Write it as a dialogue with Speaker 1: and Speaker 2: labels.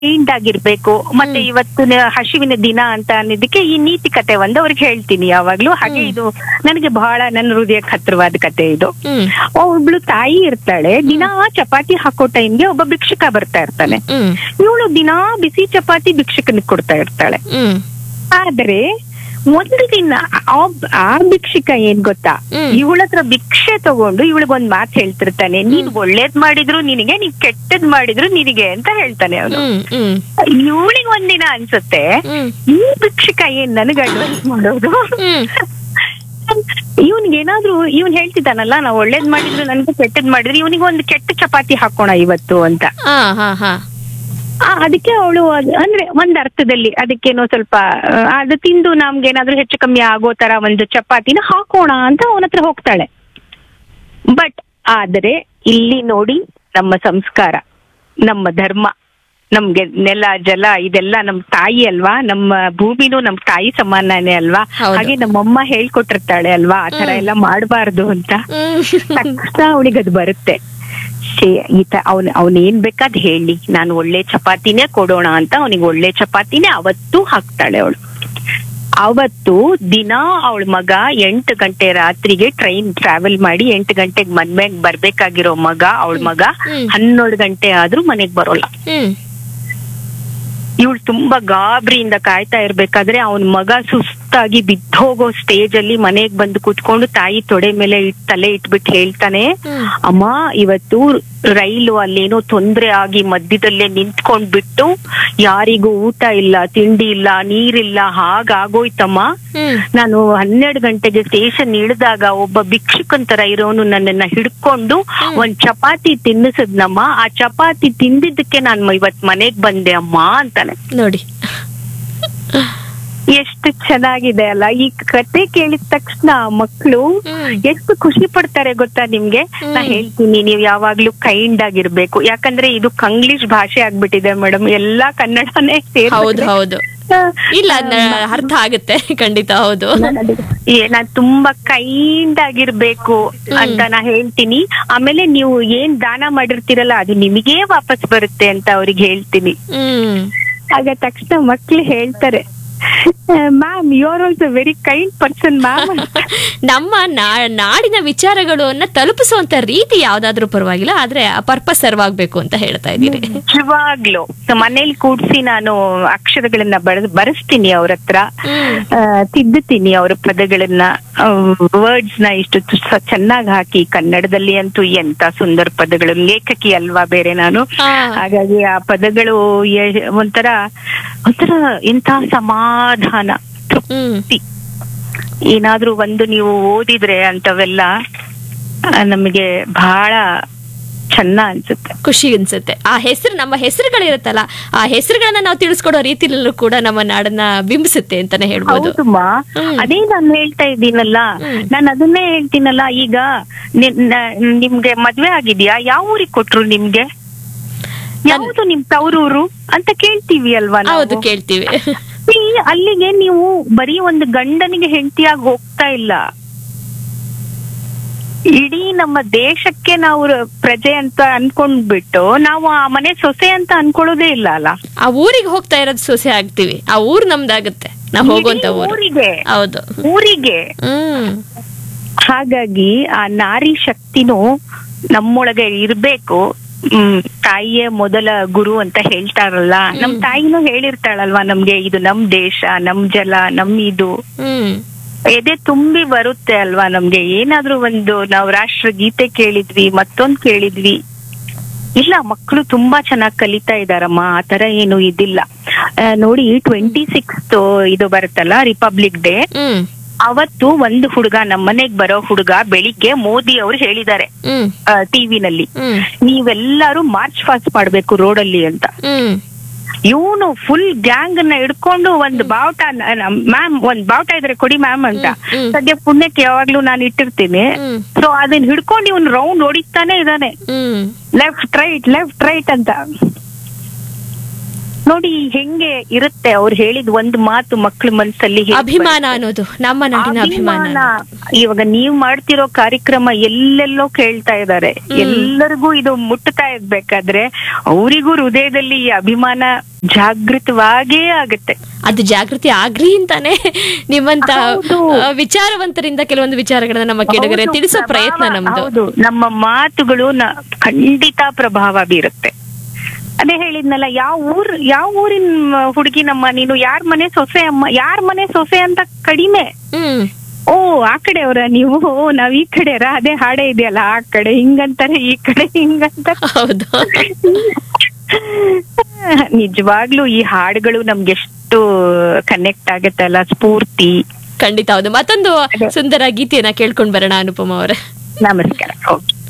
Speaker 1: Kind ಆಗಿರ್ಬೇಕು ಮತ್ತೆ ಇವತ್ತು ನ- ಹಸಿವಿನ ದಿನ ಅಂತ ಅನ್ನೋದಕ್ಕೆ ಈ ನೀತಿ ಕತೆ ಒಂದು ಅವ್ರಿಗೆ ಹೇಳ್ತೀನಿ ಯಾವಾಗ್ಲೂ ಹಾಗೆ ಇದು ನನಗೆ ಬಹಳ ನನ್ನ ಹೃದಯಕ್ಕೆ ಹತ್ರವಾದ ಕತೆ ಇದು
Speaker 2: ಹ್ಮ್
Speaker 1: ಒಬ್ಳು ತಾಯಿ ಇರ್ತಾಳೆ ದಿನಾ ಚಪಾತಿ ಹಾಕೋ ಟೈಮ್ಗೆ ಒಬ್ಬ ಭಿಕ್ಷುಕ ಬರ್ತಾ ಇರ್ತಾನೆ
Speaker 2: ಹ್ಮ್
Speaker 1: ಇವಳು ದಿನಾ ಬಿಸಿ ಚಪಾತಿ ಭಿಕ್ಷುಕನಿಗೆ ಕೊಡ್ತಾ ಇರ್ತಾಳೆ
Speaker 2: ಹ್ಮ್
Speaker 1: ಆದ್ರೆ ಒಂದು ದಿನ ಆ- ಆ ಭಿಕ್ಷುಕ ಏನ್ ಗೊತ್ತಾ
Speaker 2: ಹ್ಮ್.
Speaker 1: ಇವಳ ಹತ್ರ ಭಿಕ್ಷೆ ತಗೊಂಡು ಇವಳಿಗೊಂದ್ ಮಾತು ಹೇಳ್ತಿರ್ತಾನೆ ನೀನ್ ಒಳ್ಳೇದ್ ಮಾಡಿದ್ರು ನಿನಗೆ ನೀನ್ ಕೆಟ್ಟದ್ ಮಾಡಿದ್ರು ನಿನಗೆ ಅಂತ ಹೇಳ್ತಾನೆ ಅವನು
Speaker 2: ಹ್ಮ್ ಹ್ಮ್
Speaker 1: ಇವಳಿಗೆ ಒಂದಿನ ಅನ್ಸುತ್ತೆ
Speaker 2: ಹ್ಮ್
Speaker 1: ಈ ಭಿಕ್ಷುಕ ಏನ್ ನನಗೆ ಅಡ್ವೈಸ್ ಮಾಡೋದು
Speaker 2: ಹ್ಮ್
Speaker 1: ಇವನ್ಗೆ ಏನಾದ್ರು ಇವನ್ ಹೇಳ್ತಿದ್ದಾನಲ್ಲ ನಾವ್ ಒಳ್ಳೇದ್ ಮಾಡಿದ್ರು ನನ್ಗೆ ಕೆಟ್ಟದ್ ಮಾಡಿದ್ರು ಇವನಿಗೆ ಒಂದು ಕೆಟ್ಟ ಚಪಾತಿ ಹಾಕೋಣ ಇವತ್ತು ಅಂತ
Speaker 2: ಹಾ ಹಾ ಹಾ
Speaker 1: ಆ, ಅದಕ್ಕೆ ಅವಳು ಅಂದ್ರೆ ಒಂದ್ ಅರ್ಥದಲ್ಲಿ ಅದಕ್ಕೇನೋ ಸ್ವಲ್ಪ ಆ, ಅದು ತಿಂದು ನಮ್ಗೆ ಏನಾದ್ರೂ ಹೆಚ್ಚು ಕಮ್ಮಿ ಆಗೋ ತರ ಒಂದು ಚಪಾತಿನ ಹಾಕೋಣ ಅಂತ ಅವನ ಹತ್ರ ಹೋಗ್ತಾಳೆ ಬಟ್ ಆದ್ರೆ ಇಲ್ಲಿ ನೋಡಿ ನಮ್ಮ ಸಂಸ್ಕಾರ ನಮ್ಮ ಧರ್ಮ ನಮ್ಗೆ ನೆಲ ಜಲ ಇದೆಲ್ಲ ನಮ್ ತಾಯಿ ಅಲ್ವಾ ನಮ್ಮ ಭೂಮಿನೂ ನಮ್ ತಾಯಿ ಸಮಾನನೇ ಅಲ್ವಾ
Speaker 2: ಹೌದು.
Speaker 1: ಹಾಗೆ ನಮ್ಮಮ್ಮ ಹೇಳ್ಕೊಟ್ಟಿರ್ತಾಳೆ ಅಲ್ವಾ ಆ ತರ ಎಲ್ಲ ಮಾಡಬಾರ್ದು ಅಂತ
Speaker 2: ಹ್ಮ್
Speaker 1: ತಕ್ಷಣ ಅವನಿಗೆ ಅದು ಬರುತ್ತೆ ಛೇ, ಈತ ಅವನ್ ಅವನ್ ಏನ್ ಬೇಕಾದ್ ಹೇಳಿ ನಾನು ಒಳ್ಳೆ ಚಪಾತಿನೇ ಕೊಡೋಣ ಅಂತ ಅವನಿಗೆ ಒಳ್ಳೆ ಚಪಾತಿನೇ ಅವತ್ತು ಹಾಕ್ತಾಳೆ ಅವಳು ಅವತ್ತು ದಿನ ಅವಳ ಮಗ ಎಂಟು ಗಂಟೆ ರಾತ್ರಿಗೆ ಟ್ರೈನ್ ಟ್ರಾವೆಲ್ ಮಾಡಿ ಎಂಟು ಗಂಟೆಗೆ ಮನ್ಮೇಗ್ ಬರ್ಬೇಕಾಗಿರೋ ಮಗ ಅವಳ ಮಗ
Speaker 2: ಹ್ಮ್.
Speaker 1: ಹನ್ನೆರಡು ಗಂಟೆ ಆದ್ರೂ ಮನೆಗ್ ಬರೋಲ್ಲ
Speaker 2: ಹ್ಮ್
Speaker 1: ಇವಳು ತುಂಬಾ ಗಾಬರಿಯಿಂದ ಕಾಯ್ತಾ ಇರ್ಬೇಕಾದ್ರೆ ಅವನ್ ಮಗ ಸುಸ್ತಾಗಿ ಬಿದ್ದೋಗೋ ಸ್ಟೇಜ್ ಅಲ್ಲಿ ಮನೆಗ್ ಬಂದು ಕುತ್ಕೊಂಡು ತಾಯಿ ತೊಡೆ ಮೇಲೆ ಇಟ್ ತಲೆ ಇಟ್ಬಿಟ್ಟು ಹೇಳ್ತಾನೆ
Speaker 2: ಹ್ಮ್.
Speaker 1: ಅಮ್ಮ ಇವತ್ತು ರೈಲು ಅಲ್ಲೇನೋ ತೊಂದ್ರೆ ಆಗಿ ಮಧ್ಯದಲ್ಲೇ ನಿಂತ್ಕೊಂಡ್ಬಿಟ್ಟು ಯಾರಿಗೂ ಊಟ ಇಲ್ಲ ತಿಂಡಿ ಇಲ್ಲ ನೀರಿಲ್ಲ ಹಾಗಾಗೋಯ್ತಮ್ಮ
Speaker 2: ಹ್ಮ್
Speaker 1: ನಾನು ಹನ್ನೆರಡು ಗಂಟೆಗೆ ಸ್ಟೇಷನ್ ಇಳಿದಾಗ ಒಬ್ಬ ಭಿಕ್ಷುಕನ್ ತರ ಇರೋನು ನನ್ನನ್ನ ಹಿಡ್ಕೊಂಡು ಒಂದ್ ಚಪಾತಿ ತಿನ್ನಿಸಿದ್ನಮ್ಮ ಆ ಚಪಾತಿ ತಿಂದಿದ್ದಕ್ಕೆ ನಾನು ಇವತ್ ಮನೆಗ್ ಬಂದೆ ಅಮ್ಮ ಅಂತಾನೆ
Speaker 2: ನೋಡಿ
Speaker 1: ಎಷ್ಟು ಚೆನ್ನಾಗಿದೆ ಅಲ್ಲ ಈ ಕತೆ ಕೇಳಿದ ತಕ್ಷಣ ಮಕ್ಕಳು
Speaker 2: ಹ್ಮ್.
Speaker 1: ಎಷ್ಟು ಖುಷಿ ಪಡ್ತಾರೆ ಗೊತ್ತಾ ನಿಮ್ಗೆ ನಾ ಹೇಳ್ತೀನಿ ನೀವ್ ಯಾವಾಗ್ಲೂ ಕೈಂಡ್ ಆಗಿರ್ಬೇಕು ಯಾಕಂದ್ರೆ ಇದು ಕಂಗ್ಲೀಷ್ ಭಾಷೆ ಆಗ್ಬಿಟ್ಟಿದೆ ಮೇಡಮ್ ಎಲ್ಲಾ ಕನ್ನಡನೇ
Speaker 2: ಹೌದು ಹೌದು ಇಲ್ಲ ನ- ಅರ್ಥ ಆಗುತ್ತೆ ಖಂಡಿತ ಹೌದು
Speaker 1: ನಾನ್ ತುಂಬಾ ಕೈಂಡ್ ಆಗಿರ್ಬೇಕು ಅಂತ ನಾ ಹೇಳ್ತೀನಿ ಆಮೇಲೆ ನೀವು ಏನ್ ದಾನ ಮಾಡಿರ್ತೀರಲ್ಲ ಅದು ನಿಮಗೇ ವಾಪಸ್ ಬರುತ್ತೆ ಅಂತ ಅವ್ರಿಗೆ ಹೇಳ್ತೀನಿ
Speaker 2: ಹ್ಮ್
Speaker 1: ಆಗ ತಕ್ಷಣ ಮಕ್ಳು ಹೇಳ್ತಾರೆ ma'am you are also very kind person ma'am
Speaker 2: ನಮ್ಮ ನಾ- ನಾಡಿನ ವಿಚಾರಗಳನ್ನ ತಲುಪಿಸುವಂತ ರೀತಿ ಯಾವ್ದಾದ್ರೂ ಪರವಾಗಿಲ್ಲ ಆದ್ರೆ ಆ ಪರ್ಪಸ್ ಸರ್ವ್ ಆಗ್ಬೇಕು ಅಂತ ಹೇಳ್ತಾ ಇದ್ದೀರಿ
Speaker 1: ನಿಜವಾಗ್ಲು ಮನೇಲಿ ಕೂಡ್ಸಿ ನಾನು ಅಕ್ಷರಗಳನ್ನ ಬರ ಬರೆಸ್ತೀನಿ ಅವ್ರ ಹತ್ರ
Speaker 2: ಹ್ಮ್.
Speaker 1: ಆ, ತಿದ್ದುತ್ತೀನಿ ಅವ್ರ ಪದಗಳನ್ನ ವರ್ಡ್ಸ್ ನ ಇಷ್ಟು ಚೆನ್ನಾಗಿ ಹಾಕಿ ಕನ್ನಡದಲ್ಲಿ ಅಂತೂ ಎಂತ ಸುಂದರ ಪದಗಳು ಲೇಖಕಿ ಅಲ್ವಾ ಬೇರೆ ನಾನು
Speaker 2: ಹಾ.
Speaker 1: ಹಾಗಾಗಿ ಆ ಪದಗಳು ಎ- ಒಂಥರ ಒಂಥರ ಎಂತ ಸಮಾಧಾನ
Speaker 2: ಹ್ಮ್
Speaker 1: ತೃಪ್ತಿ ಏನಾದ್ರೂ ಒಂದು ನೀವು ಓದಿದ್ರೆ ಅಂತವೆಲ್ಲ ಆ, ನಮಗೆ ಬಹಳ ಚೆನ್ನ ಅನ್ಸುತ್ತೆ
Speaker 2: ಖುಷಿ ಅನ್ಸುತ್ತೆ ಆ ಹೆಸರು ನಮ್ಮ ಹೆಸರುಗಳಿರುತ್ತಲ್ಲ ಆ ಹೆಸರುಗಳನ್ನ ನಾವು ತಿಳಿಸ್ಕೊಡೋ ರೀತಿಯಲ್ಲೂ ಕೂಡ ನಮ್ಮ ನಾಡನ್ನ ಬಿಂಬಿಸುತ್ತೆ ಅಂತಾನೆ ಹೇಳ್ಬೋದು
Speaker 1: ಹೌದಮ್ಮ
Speaker 2: ಹ್ಮ್.
Speaker 1: ಅದೇ ನಾನು ಹೇಳ್ತಾ ಇದ್ದೀನಲ್ಲ
Speaker 2: ಹ್ಮ್.
Speaker 1: ನಾನು ಅದನ್ನೇ ಹೇಳ್ತೀನಲ್ಲ ಈಗ ನಿ- ನ- ನಿಮ್ಗೆ ಮದ್ವೆ ಆಗಿದ್ಯಾ ಯಾವ ಊರಿಗೆ ಕೊಟ್ರು ನಿಮ್ಗೆ ಯಾವುದು ನಿಮ್ ತವರೂರು ಅಂತ ಕೇಳ್ತೀವಿ ಅಲ್ವಾ ನಾವು?
Speaker 2: ಹೌದು ಕೇಳ್ತೀವಿ
Speaker 1: See, ಅಲ್ಲಿಗೆ ನೀವು ಬರೀ ಒಂದು ಗಂಡನಿಗೆ ಹೆಂಡತಿಯಾಗಿ ಹೋಗ್ತಾ ಇಲ್ಲ ಇಡೀ ನಮ್ಮ ದೇಶಕ್ಕೆ ನಾವು ರ- ಪ್ರಜೆ ಅಂತ ಅನ್ಕೊಂಡ್ಬಿಟ್ಟು ನಾವು ಆ ಮನೆ ಸೊಸೆ ಅಂತ ಅನ್ಕೊಳ್ಳೋದೇ ಇಲ್ಲ ಅಲ್ಲ
Speaker 2: ಆ ಊರಿಗೆ ಹೋಗ್ತಾ ಇರೋದು ಸೊಸೆ ಆಗ್ತೀವಿ ಆ ಊರ್ ನಮ್ದಾಗುತ್ತೆ ನಾವ್ ಹೋಗುವಂತ
Speaker 1: ಇಡೀ
Speaker 2: ಊರು
Speaker 1: ಊರಿಗೆ
Speaker 2: ಹೌದು
Speaker 1: ಊರಿಗೆ
Speaker 2: ಹ್ಮ್
Speaker 1: ಹಾಗಾಗಿ ಆ ನಾರಿ ಶಕ್ತಿನೂ ನಮ್ಮೊಳಗೆ ಇರ್ಬೇಕು ಹ್ಮ್ ತಾಯಿಯೇ ಮೊದಲ ಗುರು ಅಂತ ಹೇಳ್ತಾರಲ್ಲ ನಮ್ ತಾಯಿನೂ ಹೇಳಿರ್ತಾಳಲ್ವಾ ನಮ್ಗೆ ಇದು ನಮ್ ದೇಶ ನಮ್ ಜಲ ನಮ್ ಇದು
Speaker 2: ಹ್ಮ್
Speaker 1: ಎದೆ ತುಂಬಿ ಬರುತ್ತೆ ಅಲ್ವಾ ನಮ್ಗೆ ಏನಾದ್ರೂ ಒಂದು ನಾವು ರಾಷ್ಟ್ರ ಗೀತೆ ಕೇಳಿದ್ವಿ ಮತ್ತೊಂದ್ ಕೇಳಿದ್ವಿ ಇಲ್ಲ ಮಕ್ಕಳು ತುಂಬಾ ಚೆನ್ನಾಗಿ ಕಲಿತಾ ಇದಾರಮ್ಮ ಆ ತರ ಏನು ಇದಿಲ್ಲ ಆ, ನೋಡಿ ಟ್ವೆಂಟಿ ಸಿಕ್ಸ್ ಇದು ಬರುತ್ತಲ್ಲ ರಿಪಬ್ಲಿಕ್ ಡೇ
Speaker 2: ಹ್ಮ್
Speaker 1: ಅವತ್ತು ಒಂದು ಹುಡುಗ ನಮ್ಮನೆಗ್ ಬರೋ ಹುಡುಗ ಬೆಳಿಗ್ಗೆ ಮೋದಿ ಅವರು ಹೇಳಿದ್ದಾರೆ
Speaker 2: ಹ್ಮ್
Speaker 1: ಟಿವಿನಲ್ಲಿ
Speaker 2: ಹ್ಮ್
Speaker 1: ನೀವೆಲ್ಲರೂ ಮಾರ್ಚ್ ಫಾಸ್ಟ್ ಮಾಡ್ಬೇಕು ರೋಡಲ್ಲಿ ಅಂತ
Speaker 2: ಹ್ಮ್
Speaker 1: ಇವನು ಫುಲ್ ಗ್ಯಾಂಗ್ ನ ಹಿಡ್ಕೊಂಡು ಒಂದು ಬಾವುಟ ಮ್ಯಾಮ್ ಒಂದ್ ಬಾವುಟ ಇದ್ರೆ ಕೊಡಿ ಮ್ಯಾಮ್ ಅಂತ
Speaker 2: ಹ್ಮ್.
Speaker 1: ಸದ್ಯ ಪುಣ್ಯಕ್ಕೆ ಯಾವಾಗ್ಲೂ ನಾನು ಇಟ್ಟಿರ್ತೀನಿ
Speaker 2: ಹ್ಮ್.
Speaker 1: ಸೊ ಅದನ್ನ ಹಿಡ್ಕೊಂಡು ಇವನ್ ರೌಂಡ್ ಹೊಡಿತಾನೆ ಇದ್ದಾನೆ
Speaker 2: ಹ್ಮ್
Speaker 1: ಲೆಫ್ಟ್ ರೈಟ್ ಲೆಫ್ಟ್ ರೈಟ್ ಅಂತ ನೋಡಿ ಹೆಂಗೆ ಇರುತ್ತೆ ಅವ್ರು ಹೇಳಿದ ಒಂದು ಮಾತು ಮಕ್ಳ ಮನ್ಸಲ್ಲಿ ಹೇಗ್
Speaker 2: ಅಭಿಮಾನ
Speaker 1: ಬರುತ್ತೆ.
Speaker 2: ಅನ್ನೋದು ನಮ್ಮ ನಾಡಿನ ಅಭಿಮಾನ
Speaker 1: ಅಭಿಮಾನ ಇವಾಗ ನೀವ್ ಮಾಡ್ತಿರೋ ಕಾರ್ಯಕ್ರಮ ಎಲ್ಲೆಲ್ಲೋ ಕೇಳ್ತಾ ಇದ್ದಾರೆ ಎಲ್ಲರಿಗೂ ಇದು ಮುಟ್ತಾ ಇರ್ಬೇಕಾದ್ರೆ ಅವರಿಗೂ ಹೃದಯದಲ್ಲಿ ಈ ಅಭಿಮಾನ ಜಾಗೃತವಾಗೇ ಆಗುತ್ತೆ
Speaker 2: ಅದು ಜಾಗೃತಿ ಆಗ್ಲಿ ಅಂತಾನೆ ನಿಮ್ಮಂತ
Speaker 1: ಹೌದು.
Speaker 2: ಆ, ವಿಚಾರವಂತರಿಂದ ಕೆಲವೊಂದು ವಿಚಾರಗಳನ್ನ ನಮ್ಮ ಕೆಳಗಡೆ
Speaker 1: ಹೌದು,
Speaker 2: ತಿಳಿಸೋ ಪ್ರಯತ್ನ
Speaker 1: ಪ್ರಭಾವ-
Speaker 2: ನಮ್ದು
Speaker 1: ಹೌದು ನಮ್ಮ ಮಾತುಗಳು ನ- ಖಂಡಿತ ಪ್ರಭಾವ ಬೀರುತ್ತೆ ಅದೇ ಹೇಳಿದ್ನಲ್ಲ ಯಾವ ಊರ್ ಯಾವ ಊರಿನ ಹುಡುಗಿ ನಮ್ಮ ನೀನು ಯಾರ್ ಮನೆ ಸೊಸೆ ಅಮ್ಮ ಯಾರ್ ಮನೆ ಸೊಸೆ ಅಂತ ಕಡಿಮೆ
Speaker 2: ಹ್ಮ್
Speaker 1: ಓ ಆ ಕಡೆಯವರ ನೀವು ಓ ನಾವ್ ಈ ಕಡೆಯವರ ಅದೇ ಹಾಡೇ ಇದೆಯಲ್ಲ ಆ ಕಡೆ ಹಿಂಗಂತಾರೆ ಈ ಕಡೆ ಹಿಂಗಂತಾರೆ
Speaker 2: ಹೌದು
Speaker 1: ನಿಜವಾಗ್ಲೂ ಈ ಹಾಡುಗಳು ನಮ್ಗೆಷ್ಟು ಕನೆಕ್ಟ್ ಆಗತ್ತಲ್ಲ ಸ್ಫೂರ್ತಿ
Speaker 2: ಖಂಡಿತ ಹೌದು ಮತ್ತೊಂದು ಸುಂದರ ಗೀತೆಯನ್ನ ಕೇಳ್ಕೊಂಡ್ ಬರೋಣ ಅನುಪಮ ಅವರೇ
Speaker 1: ನಮಸ್ಕಾರ ಓಕೆ